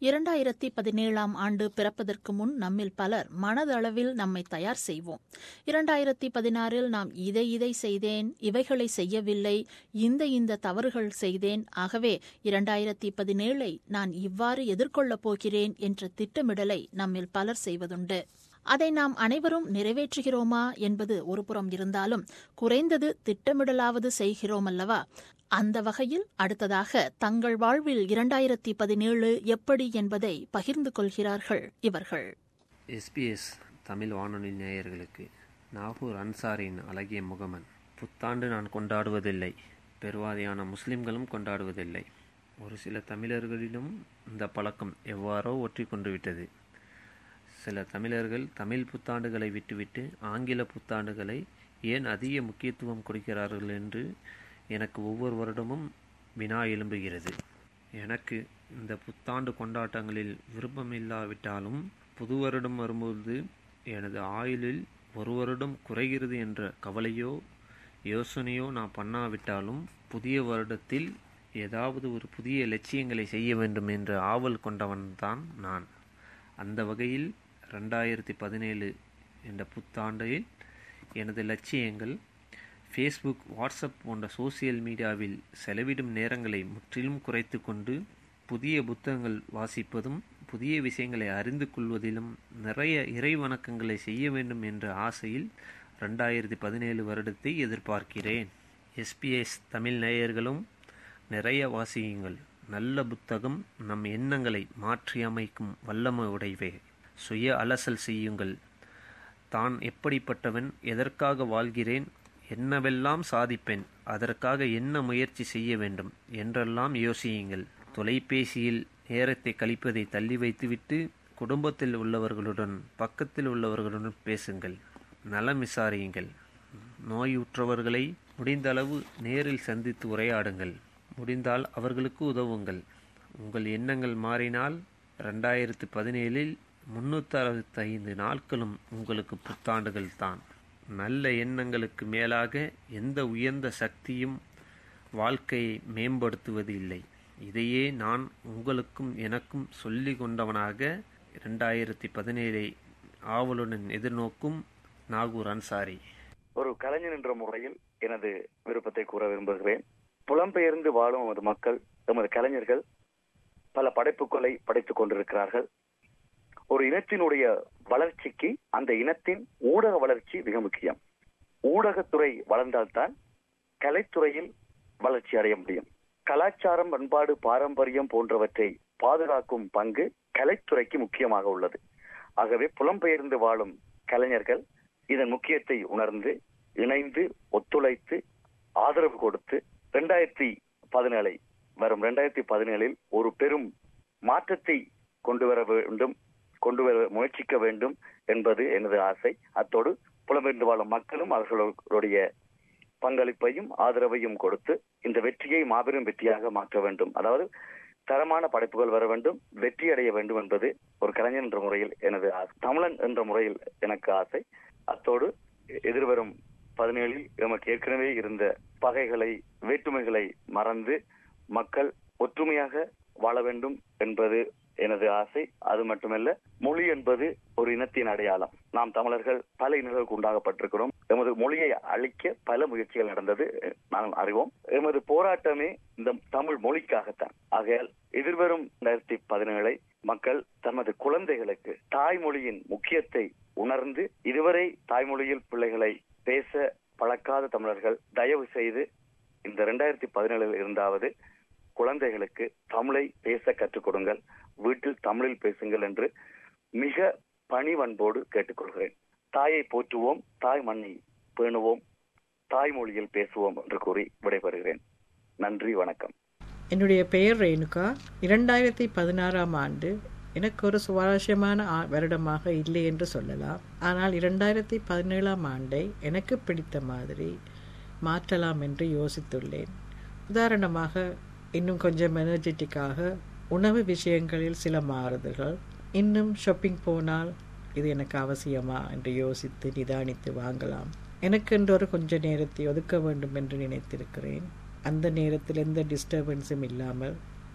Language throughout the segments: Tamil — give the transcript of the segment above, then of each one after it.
இரண்டாயிரத்தி பதினேழாம் ஆண்டு பிறப்பதற்கு முன் நம்மில் பலர் மனதளவில் நம்மை தயார் செய்வோம் இரண்டாயிரத்தி பதினாறில் நாம் இதை இதை செய்தேன் இவைகளை செய்யவில்லை இந்த இந்த தவறுகள் செய்தேன் ஆகவே இரண்டாயிரத்தி பதினேழை நான் இவ்வாறு எதிர்கொள்ளப் போகிறேன் என்ற திட்டமிடலை நம்மில் பலர் செய்வதுண்டு அதை நாம் அனைவரும் நிறைவேற்றுகிறோமா என்பது ஒருபுறம் இருந்தாலும் குறைந்தது திட்டமிடலாவது செய்கிறோம் அல்லவா அந்த வகையில் அடுத்ததாக தங்கள் வாழ்வில் இரண்டாயிரத்தி பதினேழு எப்படி என்பதை பகிர்ந்து கொள்கிறார்கள் இவர்கள் எஸ்பிஎஸ் தமிழ் வானொலி நேயர்களுக்கு நாகூர் அன்சாரின் அழகிய முகமன் புத்தாண்டு நான் கொண்டாடுவதில்லை பெருவாரியான முஸ்லிம்களும் கொண்டாடுவதில்லை ஒரு சில தமிழர்களிலும் இந்த பழக்கம் எவ்வாறோ ஒற்றி கொண்டு விட்டது சில தமிழர்கள் தமிழ் புத்தாண்டுகளை விட்டுவிட்டு ஆங்கில புத்தாண்டுகளை ஏன் அதிக முக்கியத்துவம் கொடுக்கிறார்கள் என்று எனக்கு ஒவ்வொரு வருடமும் வினா எழும்புகிறது எனக்கு இந்த புத்தாண்டு கொண்டாட்டங்களில் விருப்பமில்லாவிட்டாலும் புது வருடம் வரும்போது எனது ஆயுளில் ஒரு வருடம் குறைகிறது என்ற கவலையோ யோசனையோ நான் பண்ணாவிட்டாலும் புதிய வருடத்தில் ஏதாவது ஒரு புதிய லட்சியங்களை செய்ய வேண்டும் என்ற ஆவல் கொண்டவன்தான் நான் அந்த வகையில் ரெண்டாயிரத்தி பதினேழு என்ற புத்தாண்டில் எனது லட்சியங்கள் ஃபேஸ்புக் வாட்ஸ்அப் போன்ற சோசியல் மீடியாவில் செலவிடும் நேரங்களை முற்றிலும் குறைத்து கொண்டு புதிய புத்தகங்கள் வாசிப்பதும் புதிய விஷயங்களை அறிந்து கொள்வதிலும் நிறைய இறை வணக்கங்களை செய்ய வேண்டும் என்ற ஆசையில் ரெண்டாயிரத்தி பதினேழு வருடத்தை எதிர்பார்க்கிறேன் எஸ்பிஎஸ் தமிழ் நேயர்களும் நிறைய வாசியுங்கள் நல்ல புத்தகம் நம் எண்ணங்களை மாற்றியமைக்கும் வல்லமை உடையவை சுய அலசல் செய்யுங்கள் தான் எப்படிப்பட்டவன் எதற்காக வாழ்கிறேன் என்னவெல்லாம் சாதிப்பேன் அதற்காக என்ன முயற்சி செய்ய வேண்டும் என்றெல்லாம் யோசியுங்கள் தொலைபேசியில் நேரத்தை கழிப்பதை தள்ளி வைத்துவிட்டு குடும்பத்தில் உள்ளவர்களுடன் பக்கத்தில் உள்ளவர்களுடன் பேசுங்கள் நலம் விசாரியுங்கள் நோயுற்றவர்களை முடிந்தளவு நேரில் சந்தித்து உரையாடுங்கள் முடிந்தால் அவர்களுக்கு உதவுங்கள் உங்கள் எண்ணங்கள் மாறினால் ரெண்டாயிரத்து பதினேழில் முன்னூற்றி அறுபத்தைந்து நாட்களும் உங்களுக்கு புத்தாண்டுகள் தான் நல்ல எண்ணங்களுக்கு மேலாக எந்த உயர்ந்த சக்தியும் வாழ்க்கையை மேம்படுத்துவது இல்லை இதையே நான் உங்களுக்கும் எனக்கும் சொல்லி கொண்டவனாக இரண்டாயிரத்தி பதினேழை ஆவலுடன் எதிர்நோக்கும் நாகூர் அன்சாரி ஒரு கலைஞர் என்ற முறையில் எனது விருப்பத்தை கூற விரும்புகிறேன் புலம்பெயர்ந்து வாழும் எமது மக்கள் எமது கலைஞர்கள் பல படைப்புகளை படைத்துக் கொண்டிருக்கிறார்கள் ஒரு இனத்தினுடைய வளர்ச்சிக்கு அந்த இனத்தின் ஊடக வளர்ச்சி மிக முக்கியம் ஊடகத்துறை வளர்ந்தால்தான் கலைத்துறையில் வளர்ச்சி அடைய முடியும் கலாச்சாரம் பண்பாடு பாரம்பரியம் போன்றவற்றை பாதுகாக்கும் பங்கு கலைத்துறைக்கு முக்கியமாக உள்ளது ஆகவே புலம்பெயர்ந்து வாழும் கலைஞர்கள் இதன் முக்கியத்தை உணர்ந்து இணைந்து ஒத்துழைத்து ஆதரவு கொடுத்து இரண்டாயிரத்தி பதினேழை வரும் இரண்டாயிரத்தி பதினேழில் ஒரு பெரும் மாற்றத்தை கொண்டு வர வேண்டும் கொண்டு வர முயற்சிக்க வேண்டும் என்பது எனது ஆசை அத்தோடு புலம்பெயர்ந்து வாழும் மக்களும் அவர்களுடைய பங்களிப்பையும் ஆதரவையும் கொடுத்து இந்த வெற்றியை மாபெரும் வெற்றியாக மாற்ற வேண்டும் அதாவது தரமான படைப்புகள் வர வேண்டும் வெற்றி அடைய வேண்டும் என்பது ஒரு கலைஞர் என்ற முறையில் எனது ஆசை தமிழன் என்ற முறையில் எனக்கு ஆசை அத்தோடு எதிர்வரும் பதினேழில் எமக்கு ஏற்கனவே இருந்த பகைகளை வேற்றுமைகளை மறந்து மக்கள் ஒற்றுமையாக வாழ வேண்டும் என்பது எனது ஆசை அது மட்டுமல்ல மொழி என்பது ஒரு இனத்தின் அடையாளம் நாம் தமிழர்கள் பல இனங்களுக்கு உண்டாகப்பட்டிருக்கிறோம் எமது மொழியை அழிக்க பல முயற்சிகள் நடந்தது நாம் அறிவோம் எமது போராட்டமே இந்த தமிழ் மொழிக்காகத்தான் ஆகையால் எதிர்வரும் இரண்டாயிரத்தி பதினேழை மக்கள் தமது குழந்தைகளுக்கு தாய்மொழியின் முக்கியத்தை உணர்ந்து இதுவரை தாய்மொழியில் பிள்ளைகளை பேச பழக்காத தமிழர்கள் தயவு செய்து இந்த இரண்டாயிரத்தி பதினேழில் இருந்தாவது குழந்தைகளுக்கு தமிழை பேச கற்றுக் கொடுங்கள் வீட்டில் தமிழில் பேசுங்கள் என்று மிக பணிவன்போடு கேட்டுக்கொள்கிறேன் தாயை போற்றுவோம் தாய் மண்ணை பேணுவோம் தாய்மொழியில் பேசுவோம் என்று கூறி விடைபெறுகிறேன் நன்றி வணக்கம் என்னுடைய பெயர் ரேணுகா இரண்டாயிரத்தி பதினாறாம் ஆண்டு எனக்கு ஒரு சுவாரஸ்யமான வருடமாக இல்லை என்று சொல்லலாம் ஆனால் இரண்டாயிரத்தி பதினேழாம் ஆண்டை எனக்கு பிடித்த மாதிரி மாற்றலாம் என்று யோசித்துள்ளேன் உதாரணமாக இன்னும் கொஞ்சம் எனர்ஜெட்டிக்காக உணவு விஷயங்களில் சில மாறுதல்கள் இன்னும் ஷாப்பிங் போனால் இது எனக்கு அவசியமா என்று யோசித்து நிதானித்து வாங்கலாம் எனக்கென்று ஒரு கொஞ்ச நேரத்தை ஒதுக்க வேண்டும் என்று நினைத்திருக்கிறேன் அந்த நேரத்தில் எந்த டிஸ்டர்பன்ஸும் இல்லாமல்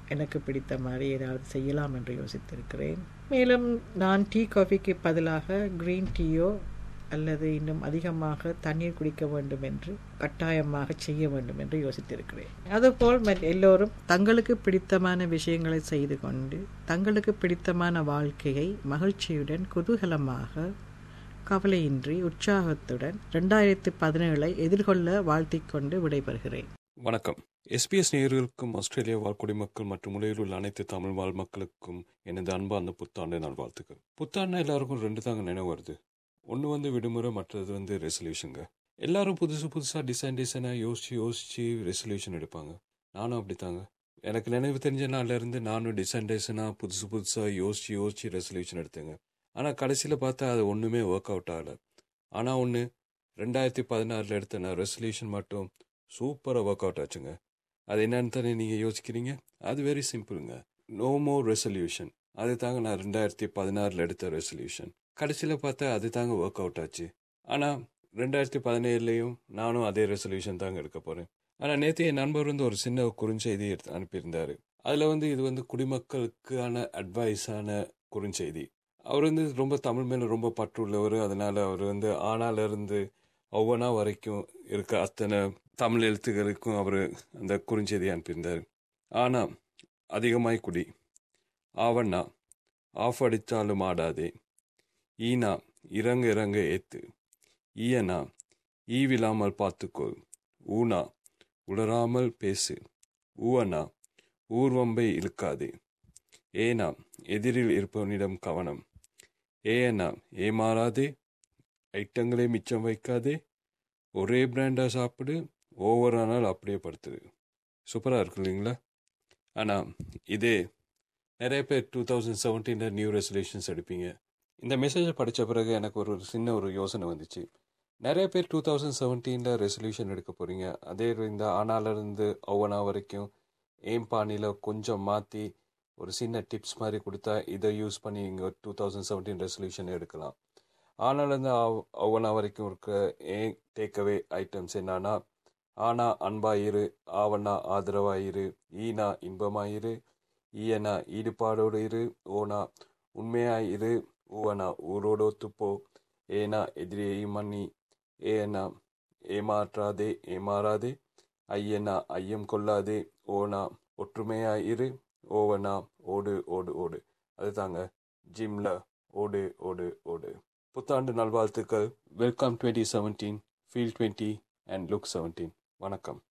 எனக்கு பிடித்த மாதிரி ஏதாவது செய்யலாம் என்று யோசித்திருக்கிறேன் மேலும் நான் டீ காஃபிக்கு பதிலாக க்ரீன் டீயோ அல்லது இன்னும் அதிகமாக தண்ணீர் குடிக்க வேண்டும் என்று கட்டாயமாக செய்ய வேண்டும் என்று யோசித்திருக்கிறேன் அதுபோல் மற் எல்லோரும் தங்களுக்கு பிடித்தமான விஷயங்களை செய்து கொண்டு தங்களுக்கு பிடித்தமான வாழ்க்கையை மகிழ்ச்சியுடன் குதூகலமாக கவலையின்றி உற்சாகத்துடன் ரெண்டாயிரத்தி பதினேழை எதிர்கொள்ள வாழ்த்திக் கொண்டு விடைபெறுகிறேன் வணக்கம் எஸ்பிஎஸ் நேயர்களுக்கும் ஆஸ்திரேலியா வாழ் குடிமக்கள் மற்றும் உலகில் உள்ள அனைத்து தமிழ் வாழ் மக்களுக்கும் எனது அன்பார்ந்த புத்தாண்டு நல்வாழ்த்துக்கள் புத்தாண்டு எல்லாருக்கும் ரெண்டு தாங்க நினைவு வருது ஒன்று வந்து விடுமுறை மற்றது வந்து ரெசல்யூஷனுங்க எல்லாரும் புதுசு புதுசாக டிசைன் டிசைனாக யோசிச்சு யோசிச்சு ரெசல்யூஷன் எடுப்பாங்க நானும் அப்படித்தாங்க எனக்கு நினைவு தெரிஞ்ச நாள்ல இருந்து நானும் டிசைன் டிசைனாக புதுசு புதுசாக யோசிச்சு யோசிச்சு ரெசல்யூஷன் எடுத்தேங்க ஆனால் கடைசியில் பார்த்தா அது ஒன்றுமே ஒர்க் அவுட் ஆகலை ஆனால் ஒன்று ரெண்டாயிரத்தி பதினாறில் எடுத்த நான் ரெசல்யூஷன் மட்டும் சூப்பராக ஒர்க் அவுட் ஆச்சுங்க அது என்னன்னு தானே நீங்கள் யோசிக்கிறீங்க அது வெரி சிம்பிளுங்க நோ மோர் ரெசல்யூஷன் அது தாங்க நான் ரெண்டாயிரத்தி பதினாறில் எடுத்த ரெசல்யூஷன் கடைசியில் பார்த்தா அது தாங்க ஒர்க் அவுட் ஆச்சு ஆனால் ரெண்டாயிரத்தி பதினேழுலையும் நானும் அதே ரெசல்யூஷன் தாங்க எடுக்க போகிறேன் ஆனால் நேற்று என் நண்பர் வந்து ஒரு சின்ன குறுஞ்செய்தி எடுத்து அனுப்பியிருந்தார் அதில் வந்து இது வந்து குடிமக்களுக்கான அட்வைஸான குறுஞ்செய்தி அவர் வந்து ரொம்ப தமிழ் மேலே ரொம்ப பற்று உள்ளவர் அதனால் அவர் வந்து ஆனால இருந்து ஒவ்வொன்றா வரைக்கும் இருக்க அத்தனை தமிழ் எழுத்துக்களுக்கும் அவர் அந்த குறுஞ்செய்தி அனுப்பியிருந்தார் ஆனால் அதிகமாய் குடி ஆவண்ணா ஆஃப் அடித்தாலும் ஆடாதே ஈனா இறங்க இறங்க ஏத்து ஈயனா ஈவிலாமல் பார்த்துக்கொள் ஊனா உளராமல் பேசு ஊவனா ஊர்வம்பை இழுக்காதே ஏனா எதிரில் இருப்பவனிடம் கவனம் ஏனா ஏமாறாதே ஐட்டங்களே மிச்சம் வைக்காதே ஒரே பிராண்டாக சாப்பிடு ஓவர் ஆனால் அப்படியே படுத்துடு சூப்பராக இருக்கு இல்லைங்களா ஆனால் இதே நிறைய பேர் டூ தௌசண்ட் செவன்டீனில் நியூ ரெசல்யூஷன்ஸ் எடுப்பீங்க இந்த மெசேஜை படித்த பிறகு எனக்கு ஒரு சின்ன ஒரு யோசனை வந்துச்சு நிறைய பேர் டூ தௌசண்ட் செவன்டீனில் ரெசல்யூஷன் எடுக்க போகிறீங்க அதே இந்த ஆனாலிருந்து ஒவ்வொன்றா வரைக்கும் ஏம் பாணியில் கொஞ்சம் மாற்றி ஒரு சின்ன டிப்ஸ் மாதிரி கொடுத்தா இதை யூஸ் பண்ணி இங்கே டூ தௌசண்ட் செவன்டீன் ரெசல்யூஷன் எடுக்கலாம் ஆனாலேருந்து ஒவ்வொன்றா வரைக்கும் இருக்க ஏன் டேக்அவே ஐட்டம்ஸ் என்னன்னா ஆனா அன்பாயிரு ஆவண்ணா ஆதரவாயிரு ஈனா இன்பமாயிரு ஈயனா ஈடுபாடோடு இரு ஓனா உண்மையாயிரு ஊவனா ஊரோடு ஒத்துப்போ ஏனா எதிரியை மன்னி ஏனா ஏமாற்றாதே ஏமாறாதே ஐயனா ஐயம் கொள்ளாதே ஓனா ஒற்றுமையாயிரு ஓவனா ஓடு ஓடு ஓடு அதுதாங்க ஜிம்ல ஓடு ஓடு ஓடு புத்தாண்டு நல்வாழ்த்துக்கள் welcome twenty seventeen feel twenty and look seventeen வணக்கம்